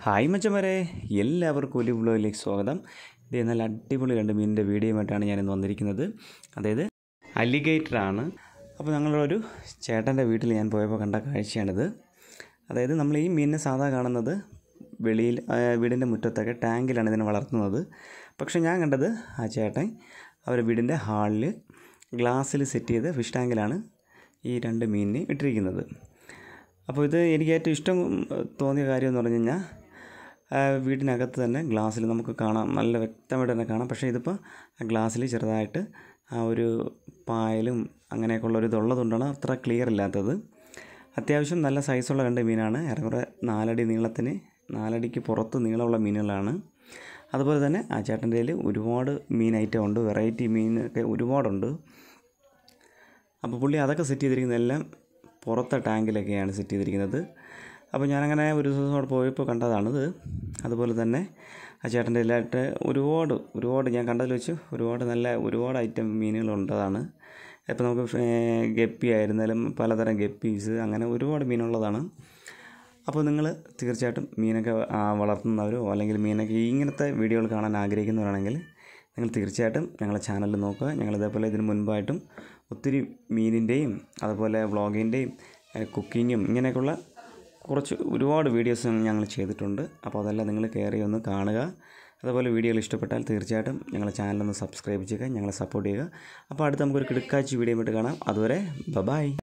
hi മച്ചന്മാരെ എല്ലാവർക്കും ഒരു വ്ലോഗിലേക്ക് സ്വാഗതം ഇത് നല്ല അടിപൊളി രണ്ട് മീനിൻ്റെ വീഡിയോയുമായിട്ടാണ് ഞാനിന്ന് വന്നിരിക്കുന്നത് അതായത് അലിഗേറ്റർ ആണ് അപ്പോൾ ഞങ്ങളൊരു ചേട്ടൻ്റെ വീട്ടിൽ ഞാൻ പോയപ്പോൾ കണ്ട കാഴ്ചയാണിത് അതായത് നമ്മൾ ഈ മീനിനെ സാധാ കാണുന്നത് വെളിയിൽ ആ, വീടിൻ്റെ മുറ്റത്തൊക്കെ ടാങ്കിലാണ് ഇതിനെ വളർത്തുന്നത് പക്ഷേ ഞാൻ കണ്ടത് ആ ചേട്ടൻ അവരുടെ വീടിൻ്റെ ഹാളിൽ ഗ്ലാസ്സിൽ സെറ്റ് ചെയ്ത് ഫിഷ് ടാങ്കിലാണ് ഈ രണ്ട് മീനിനെ ഇട്ടിരിക്കുന്നത് അപ്പോൾ ഇത് എനിക്ക് ഏറ്റവും ഇഷ്ടം തോന്നിയ കാര്യം എന്ന് പറഞ്ഞു കഴിഞ്ഞാൽ ആ, വീടിനകത്ത് തന്നെ ഗ്ലാസ്സിൽ നമുക്ക് കാണാം നല്ല വ്യക്തമായിട്ട് തന്നെ കാണാം പക്ഷേ ഇതിപ്പോൾ ആ ഗ്ലാസ്സിൽ ചെറുതായിട്ട് ആ ഒരു പായലും അങ്ങനെയൊക്കെ ഉള്ള ഒരു ഇതുള്ളതുകൊണ്ടാണ് അത്ര ക്ലിയർ ഇല്ലാത്തത് അത്യാവശ്യം നല്ല സൈസുള്ള രണ്ട് മീനാണ് ഏറെക്കുറെ നാലടി നീളത്തിന് നാലടിക്ക് പുറത്ത് നീളമുള്ള മീനുകളാണ് അതുപോലെ തന്നെ ആ ചേട്ടൻ്റെ കയ്യിൽ ഒരുപാട് മീൻ ഐറ്റം ഉണ്ട് വെറൈറ്റി മീനൊക്കെ ഒരുപാടുണ്ട് അപ്പോൾ പുള്ളി അതൊക്കെ സെറ്റ് ചെയ്തിരിക്കുന്നതെല്ലാം പുറത്തെ ടാങ്കിലൊക്കെയാണ് സെറ്റ് ചെയ്തിരിക്കുന്നത് അപ്പോൾ ഞാനങ്ങനെ ഒരു ദിവസം അവിടെ പോയപ്പോൾ കണ്ടതാണിത് അതുപോലെ തന്നെ ആ ചേട്ടൻ്റെ എല്ലായിട്ട് ഒരുപാട് ഒരുപാട് ഞാൻ കണ്ടതിൽ വെച്ച് ഒരുപാട് നല്ല ഒരുപാട് ഐറ്റം മീനുകളുണ്ടതാണ് ഇപ്പോൾ നമുക്ക് ഫേ- ഗപ്പി ആയിരുന്നാലും പലതരം ഗപ്പീസ് അങ്ങനെ ഒരുപാട് മീനുള്ളതാണ് അപ്പോൾ നിങ്ങൾ തീർച്ചയായിട്ടും മീനൊക്കെ ആ, വളർത്തുന്നവരോ അല്ലെങ്കിൽ മീനൊക്കെ ഇങ്ങനത്തെ വീഡിയോകൾ കാണാൻ ആഗ്രഹിക്കുന്നവരാണെങ്കിൽ നിങ്ങൾ തീർച്ചയായിട്ടും ഞങ്ങളുടെ ചാനൽ നോക്കുക ഞങ്ങൾ ഇതേപോലെ ഇതിന് മുൻപായിട്ടും ഒത്തിരി മീനിൻ്റെയും അതുപോലെ വ്ളോഗിൻ്റെയും കുക്കിങ്ങും ഇങ്ങനെയൊക്കെയുള്ള കുറച്ച് ഒരുപാട് വീഡിയോസ് ഞങ്ങൾ ചെയ്തിട്ടുണ്ട് അപ്പോൾ അതെല്ലാം നിങ്ങൾ കയറി ഒന്ന് കാണുക അതുപോലെ വീഡിയോകൾ ഇഷ്ടപ്പെട്ടാൽ തീർച്ചയായിട്ടും ഞങ്ങളുടെ ചാനലൊന്ന് സബ്സ്ക്രൈബ് ചെയ്യുക ഞങ്ങളെ സപ്പോർട്ട് ചെയ്യുക അപ്പോൾ അടുത്ത് നമുക്കൊരു കിടക്കാച്ചി വീഡിയോ ആയിട്ട് കാണാം അതുവരെ ബബായ്